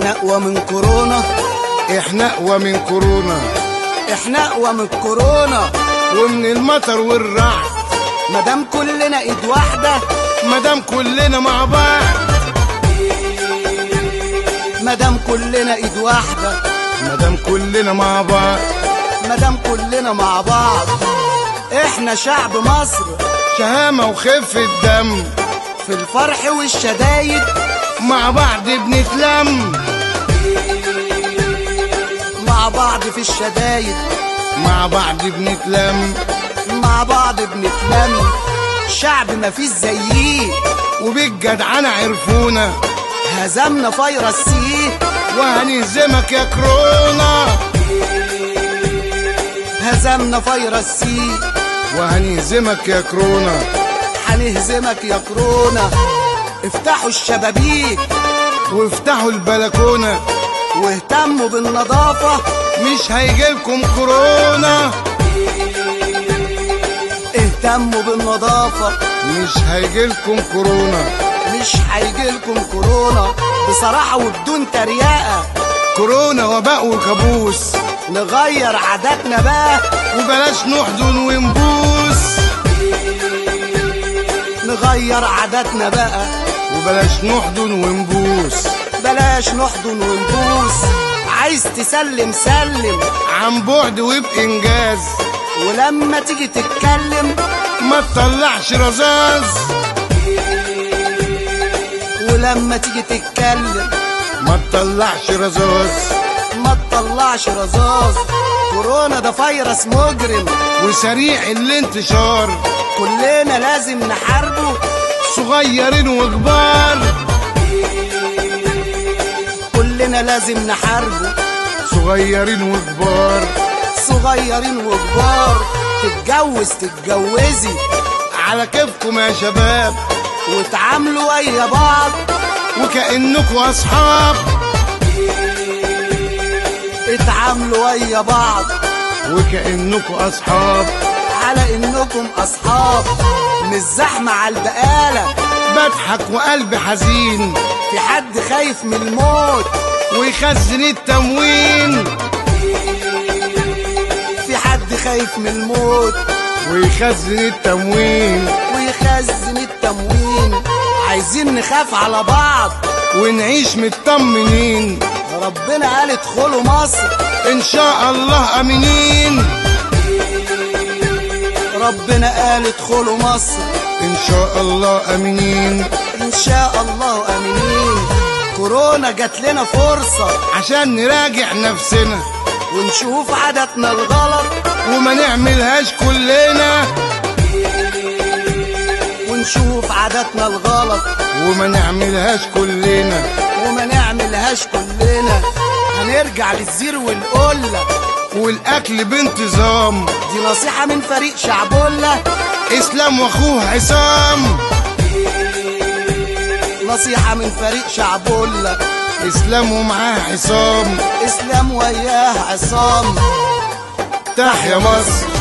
احنا اقوى من كورونا احنا اقوى من كورونا احنا اقوى من كورونا ومن المطر والرعد مادام كلنا ايد واحده مادام كلنا مع بعض مادام كلنا ايد واحده مادام كلنا مع بعض مادام كلنا مع بعض احنا شعب مصر شهامة وخفة دم في الفرح والشدايد مع بعض بنتلم مع بعض في الشدايد مع بعض بنتلم مع بعض بنتلم شعب مفيش زيه وبالجدعنة عرفونا هزمنا فيروس سي وهنهزمك يا كورونا هزمنا فيروس سي وهنهزمك يا كورونا هنهزمك يا كورونا افتحوا الشبابيك وافتحوا البلكونة واهتموا بالنظافة مش هيجيلكم كورونا اهتموا بالنظافة مش هيجيلكم كورونا مش هيجيلكم كورونا بصراحة وبدون تريقة كورونا وباء وكابوس نغير عاداتنا بقى وبلاش نحضن ونبوس نغير عاداتنا بقى وبلاش نحضن ونبوس بلاش نحضن ونبوس عايز تسلم سلم عن بعد وبإنجاز ولما تيجي تتكلم ما تطلعش رذاذ ولما تيجي تتكلم ما تطلعش رذاذ ما تطلعش رذاذ كورونا ده فيروس مجرم وسريع الانتشار كلنا لازم نحاربه صغيرين وكبار كلنا لازم نحاربه صغيرين وكبار صغيرين وكبار تتجوز تتجوزي على كيفكم يا شباب وتعاملوا ويا بعض وكأنكم أصحاب اتعاملوا ويا بعض وكأنكم أصحاب على انكم اصحاب مش زحمة على البقالة بضحك وقلبي حزين في حد خايف من الموت ويخزن التموين في حد خايف من الموت ويخزن التموين ويخزن التموين عايزين نخاف على بعض ونعيش مطمنين ربنا قال ادخلوا مصر إن شاء الله أمنين ربنا قال ادخلوا مصر إن شاء الله أمنين ان شاء الله امنين كورونا جات لنا فرصة عشان نراجع نفسنا ونشوف عاداتنا الغلط وما نعملهاش كلنا ونشوف عاداتنا الغلط وما نعملهاش كلنا وما نعملهاش كلنا هنرجع للزير والقلة والأكل بانتظام دي نصيحة من فريق شعبولة إسلام وأخوه عصام نصيحة من فريق شعبولة إسلام ومعاه عصام اسلام وياه عصام تحيا مصر